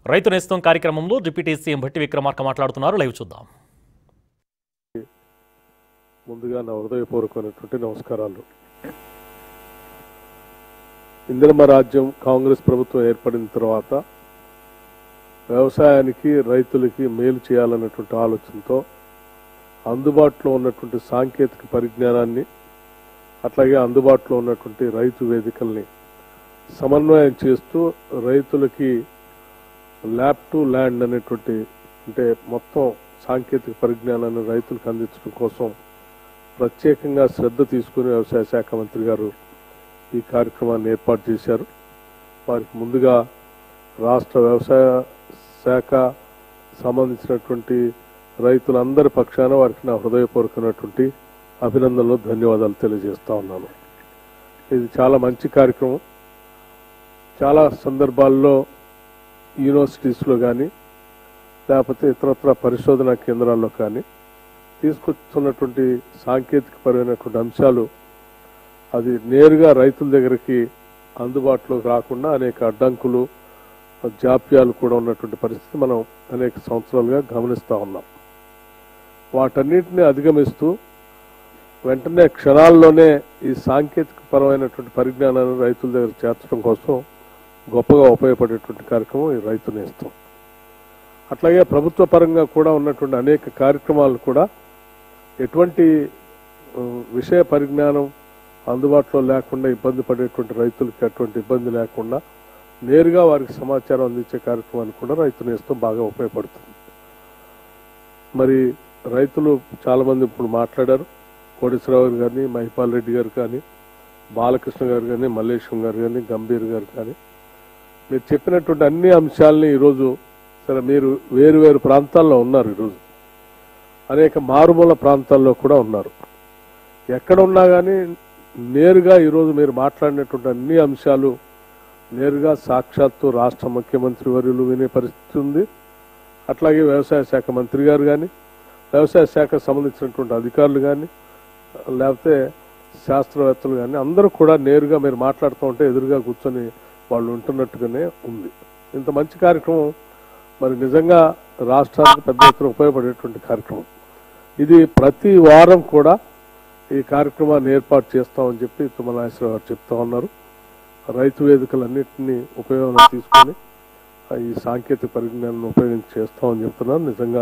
రైతు నేస్తం కార్యక్రమంలో డిప్యూటీ సీఎం భట్టి విక్రమార్క మాట్లాడుతున్నారు లైవ్ చూద్దాం ముందుగా నా హృదయపూర్వకమైనటువంటి నమస్కారాలు ఇందిరమ్మ రాజ్యం కాంగ్రెస్ ప్రభుత్వం ఏర్పడిన తర్వాత వ్యవసాయానికి రైతులకి మేలు చేయాలన్నటువంటి ఆలోచనతో అందుబాటులో ఉన్నటువంటి సాంకేతిక పరిజ్ఞానాన్ని అట్లాగే అందుబాటులో ఉన్నటువంటి రైతు వేదికల్ని సమన్వయం చేస్తూ రైతులకి ల్యాబ్ టు ల్యాండ్ అనేటువంటి అంటే మొత్తం సాంకేతిక పరిజ్ఞానాన్ని రైతులకు అందించడం కోసం ప్రత్యేకంగా శ్రద్ధ తీసుకుని వ్యవసాయ శాఖ మంత్రి గారు ఈ కార్యక్రమాన్ని ఏర్పాటు చేశారు వారికి ముందుగా రాష్ట్ర వ్యవసాయ శాఖ సంబంధించినటువంటి రైతులందరి పక్షాన వారికి నా హృదయపూర్వకమైనటువంటి అభినందనలు ధన్యవాదాలు తెలియజేస్తా ఉన్నాను ఇది చాలా మంచి కార్యక్రమం చాలా సందర్భాల్లో యూనివర్సిటీస్లో కానీ లేకపోతే ఇతరత్ర పరిశోధనా కేంద్రాల్లో కానీ తీసుకొస్తున్నటువంటి సాంకేతికపరమైనటువంటి అంశాలు అది నేరుగా రైతుల దగ్గరికి అందుబాటులోకి రాకుండా అనేక అడ్డంకులు జాప్యాలు కూడా ఉన్నటువంటి పరిస్థితి మనం అనేక సంవత్సరాలుగా గమనిస్తా ఉన్నాం వాటన్నిటిని అధిగమిస్తూ వెంటనే క్షణాల్లోనే ఈ సాంకేతిక పరమైనటువంటి పరిజ్ఞానాన్ని రైతుల దగ్గర చేర్చడం కోసం గొప్పగా ఉపయోగపడేటువంటి కార్యక్రమం ఈ రైతు నేస్తం అట్లాగే ప్రభుత్వ పరంగా కూడా ఉన్నటువంటి అనేక కార్యక్రమాలు కూడా ఎటువంటి ఆ, విషయ పరిజ్ఞానం అందుబాటులో లేకుండా ఇబ్బంది పడేటువంటి రైతులకి అటువంటి ఇబ్బంది లేకుండా నేరుగా వారికి సమాచారం అందించే కార్యక్రమానికి కూడా రైతు నేస్తం బాగా ఉపయోగపడుతుంది మరి రైతులు చాలా మంది ఇప్పుడు మాట్లాడారు కోటేశ్వరరావు గారు కానీ మహిపాల్ రెడ్డి గారు కానీ బాలకృష్ణ గారు కానీ మల్లేశం గారు కానీ గంభీర్ గారు కానీ మీరు చెప్పినటువంటి అన్ని అంశాలని ఈరోజు సరే మీరు వేరు వేరు ప్రాంతాల్లో ఉన్నారు ఈరోజు అనేక మారుమూల ప్రాంతాల్లో కూడా ఉన్నారు ఎక్కడ ఉన్నా కానీ నేరుగా ఈరోజు మీరు మాట్లాడినటువంటి అన్ని అంశాలు నేరుగా సాక్షాత్తు రాష్ట్ర ముఖ్యమంత్రి వర్యులు వినే పరిస్థితి ఉంది అట్లాగే వ్యవసాయ శాఖ మంత్రి గారు కానీ వ్యవసాయ శాఖకు సంబంధించినటువంటి అధికారులు కానీ లేకపోతే శాస్త్రవేత్తలు కానీ అందరూ కూడా నేరుగా మీరు మాట్లాడుతూ ఉంటే ఎదురుగా కూర్చొని వాళ్ళు ఉంటున్నట్టుగానే ఉంది ఇంత మంచి కార్యక్రమం మరి నిజంగా రాష్ట్రానికి పెద్ద ఎత్తున ఉపయోగపడేటువంటి కార్యక్రమం ఇది ప్రతి వారం కూడా ఈ కార్యక్రమాన్ని ఏర్పాటు చేస్తామని చెప్పి తుమ్మనాగేశ్వరరావు గారు చెప్తా ఉన్నారు రైతు వేదికలన్నింటినీ ఉపయోగంలో తీసుకొని ఆ, ఈ సాంకేతిక పరిజ్ఞానం ఉపయోగించి చేస్తామని చెప్తున్నారు నిజంగా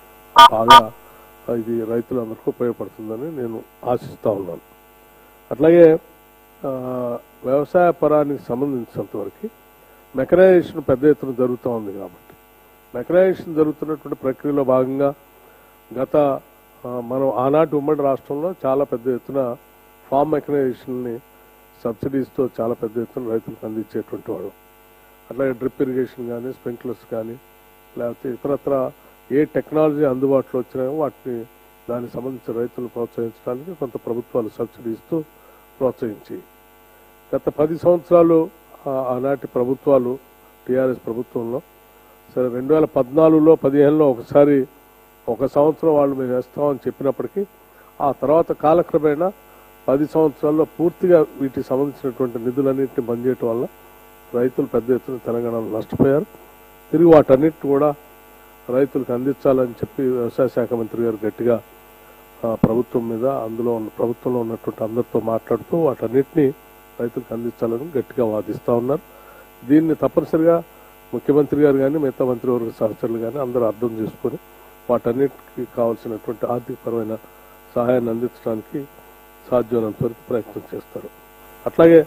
బాగా ఇది రైతులందరికీ ఉపయోగపడుతుందని నేను ఆశిస్తా ఉన్నాను అట్లాగే ఆ, వ్యవసాయ పరానికి సంబంధించినంత వరకు మెకనైజేషన్ పెద్ద ఎత్తున జరుగుతూ ఉంది కాబట్టి మెకనైజేషన్ జరుగుతున్నటువంటి ప్రక్రియలో భాగంగా గత ఆ, మనం ఆనాటి ఉమ్మడి రాష్ట్రంలో చాలా పెద్ద ఎత్తున ఫామ్ మెకనైజేషన్ని సబ్సిడీస్తో చాలా పెద్ద ఎత్తున రైతులకు అందించేటువంటి వాడు అట్లాగే డ్రిప్ ఇరిగేషన్ కానీ స్ప్రింక్లర్స్ కానీ లేకపోతే ఇతరత్ర ఏ టెక్నాలజీ అందుబాటులో వచ్చినా వాటిని దానికి సంబంధించిన రైతులు ప్రోత్సహించడానికి కొంత ప్రభుత్వాలు సబ్సిడీ ఇస్తూ ప్రోత్సహించి గత పది సంవత్సరాలు ఆ- ఆనాటి ప్రభుత్వాలు టీఆర్ఎస్ ప్రభుత్వంలో సరే రెండు వేల పద్నాలుగులో పదిహేనులో ఒకసారి ఒక సంవత్సరం వాళ్ళు మేము వేస్తామని చెప్పినప్పటికీ ఆ తర్వాత కాలక్రమేణా పది సంవత్సరాల్లో పూర్తిగా వీటికి సంబంధించినటువంటి నిధులన్నింటినీ బంద్ చేయటం వల్ల రైతులు పెద్ద ఎత్తున తెలంగాణలో నష్టపోయారు తిరిగి వాటన్నిటిని కూడా రైతులకు అందించాలని చెప్పి వ్యవసాయ శాఖ మంత్రి గారు గట్టిగా ఆ, ప్రభుత్వం మీద అందులో ఉన్న ప్రభుత్వంలో ఉన్నటువంటి అందరితో మాట్లాడుతూ వాటన్నిటిని రైతులకు అందించాలని గట్టిగా వాదిస్తా ఉన్నారు దీన్ని తప్పనిసరిగా ముఖ్యమంత్రి గారు కానీ మిగతా మంత్రివర్గ సహచరులు కానీ అందరూ అర్థం చేసుకొని వాటన్నిటికీ కావాల్సినటువంటి ఆర్థికపరమైన సహాయాన్ని అందించడానికి సాధ్యమైనంత వరకు ప్రయత్నం చేస్తారు అట్లాగే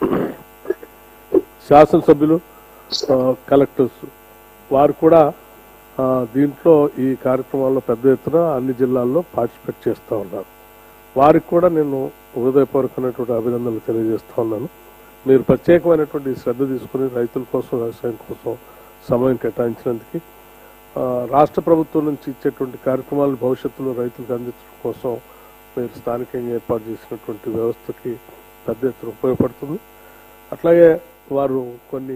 శాసనసభ్యులు ఆ, కలెక్టర్స్ వారు కూడా ఆ, దీంట్లో ఈ కార్యక్రమాల్లో పెద్ద ఎత్తున అన్ని జిల్లాల్లో పార్టిసిపేట్ చేస్తూ ఉన్నారు వారికి కూడా నేను హృదయపూర్వకమైనటువంటి అభినందనలు తెలియజేస్తా ఉన్నాను మీరు ప్రత్యేకమైనటువంటి శ్రద్ధ తీసుకుని రైతుల కోసం వ్యవసాయం కోసం సమయం కేటాయించినందుకు ఆ, రాష్ట్ర ప్రభుత్వం నుంచి ఇచ్చేటువంటి కార్యక్రమాలు భవిష్యత్తులో రైతులకు అందించడం కోసం మీరు స్థానికంగా ఏర్పాటు చేసినటువంటి వ్యవస్థకి పెద్ద ఎత్తున ఉపయోగపడుతుంది అట్లాగే వారు కొన్ని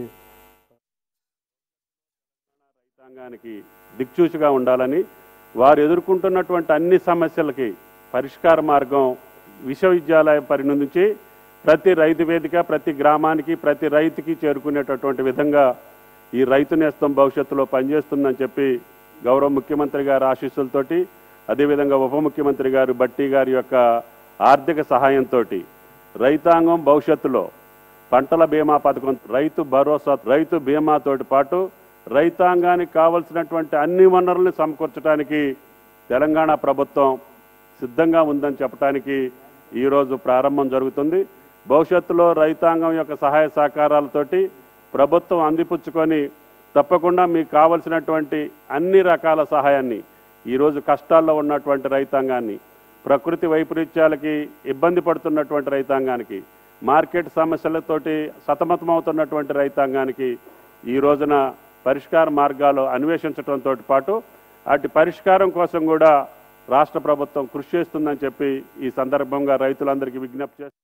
రైతాంగానికి దిక్చూచిగా ఉండాలని వారు ఎదుర్కొంటున్నటువంటి అన్ని సమస్యలకి పరిష్కార మార్గం విశ్వవిద్యాలయం పరి నుంచి ప్రతి రైతు వేదిక ప్రతి గ్రామానికి ప్రతి రైతుకి చేరుకునేటటువంటి విధంగా ఈ రైతు నేస్తం భవిష్యత్తులో పనిచేస్తుందని చెప్పి గౌరవ ముఖ్యమంత్రి గారి ఆశీస్సులతోటి అదేవిధంగా ఉప ముఖ్యమంత్రి గారు బట్టి గారి యొక్క ఆర్థిక సహాయంతో రైతాంగం భవిష్యత్తులో పంటల బీమా పథకం రైతు భరోసా రైతు బీమాతోటి పాటు రైతాంగానికి కావలసినటువంటి అన్ని వనరుల్ని సమకూర్చడానికి తెలంగాణ ప్రభుత్వం సిద్ధంగా ఉందని చెప్పడానికి ఈరోజు ప్రారంభం జరుగుతుంది భవిష్యత్తులో రైతాంగం యొక్క సహాయ సహకారాలతోటి ప్రభుత్వం అందిపుచ్చుకొని తప్పకుండా మీకు కావలసినటువంటి అన్ని రకాల సహాయాన్ని ఈరోజు కష్టాల్లో ఉన్నటువంటి రైతాంగాన్ని ప్రకృతి వైపరీత్యాలకి ఇబ్బంది పడుతున్నటువంటి రైతాంగానికి మార్కెట్ సమస్యలతోటి సతమతమవుతున్నటువంటి రైతాంగానికి ఈ రోజున పరిష్కార మార్గాలు అన్వేషించడంతో పాటు అటు పరిష్కారం కోసం కూడా రాష్ట్ర ప్రభుత్వం కృషి చేస్తుందని చెప్పి ఈ సందర్భంగా రైతులందరికీ విజ్ఞప్తి చేస్తారు